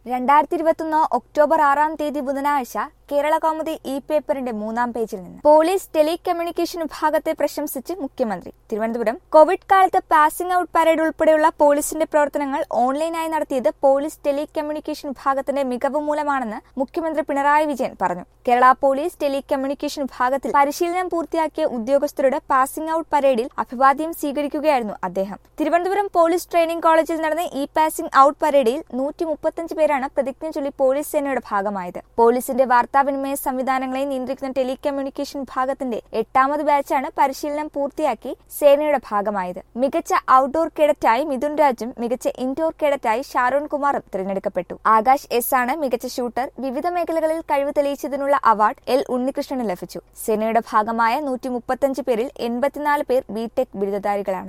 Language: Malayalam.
രണ്ടായിരത്തി ഇരുപത്തൊന്ന് ഒക്ടോബർ ആറാം തീയതി ബുധനാഴ്ച കേരള കൗമുദി ഇ പേപ്പറിന്റെ മൂന്നാം പേജിൽ നിന്ന് പോലീസ് ടെലികമ്മ്യൂണിക്കേഷൻ വിഭാഗത്തെ പ്രശംസിച്ച് മുഖ്യമന്ത്രി തിരുവനന്തപുരം കോവിഡ് കാലത്ത് പാസിംഗ് ഔട്ട് പരേഡ് ഉൾപ്പെടെയുള്ള പോലീസിന്റെ പ്രവർത്തനങ്ങൾ ഓൺലൈനായി നടത്തിയത് പോലീസ് ടെലികമ്മ്യൂണിക്കേഷൻ വിഭാഗത്തിന്റെ മികവ് മൂലമാണെന്ന് മുഖ്യമന്ത്രി പിണറായി വിജയൻ പറഞ്ഞു കേരള പോലീസ് ടെലികമ്മ്യൂണിക്കേഷൻ വിഭാഗത്തിൽ പരിശീലനം പൂർത്തിയാക്കിയ ഉദ്യോഗസ്ഥരുടെ പാസിംഗ് ഔട്ട് പരേഡിൽ അഭിവാദ്യം സ്വീകരിക്കുകയായിരുന്നു അദ്ദേഹം തിരുവനന്തപുരം പോലീസ് ട്രെയിനിംഗ് കോളേജിൽ നടന്ന ഇ പാസിംഗ് ഔട്ട് പരേഡിൽ നൂറ്റി മുപ്പത്തഞ്ച് പേരാണ് പ്രതിജ്ഞ ചൊല്ലി പോലീസ് സേനയുടെ ഭാഗമായത് പോലീസിന്റെ വാർത്താവിനിമയ സംവിധാനങ്ങളെ നിയന്ത്രിക്കുന്ന ടെലികമ്മ്യൂണിക്കേഷൻ വിഭാഗത്തിന്റെ എട്ടാമത് ബാച്ചാണ് പരിശീലനം പൂർത്തിയാക്കി സേനയുടെ ഭാഗമായത് മികച്ച ഔട്ട്ഡോർ കേഡറ്റായി മിഥുൻ രാജും മികച്ച ഇൻഡോർ കേഡറ്റായി ഷാരോൺ കുമാറും തിരഞ്ഞെടുക്കപ്പെട്ടു ആകാശ് എസ് ആണ് മികച്ച ഷൂട്ടർ വിവിധ മേഖലകളിൽ കഴിവ് തെളിയിച്ചതിനുള്ള അവാർഡ് എൽ ഉണ്ണികൃഷ്ണന് ലഭിച്ചു സേനയുടെ ഭാഗമായ നൂറ്റി മുപ്പത്തഞ്ച് പേരിൽ എൺപത്തിനാല് പേർ ബിടെക് ബിരുദധാരികളാണ്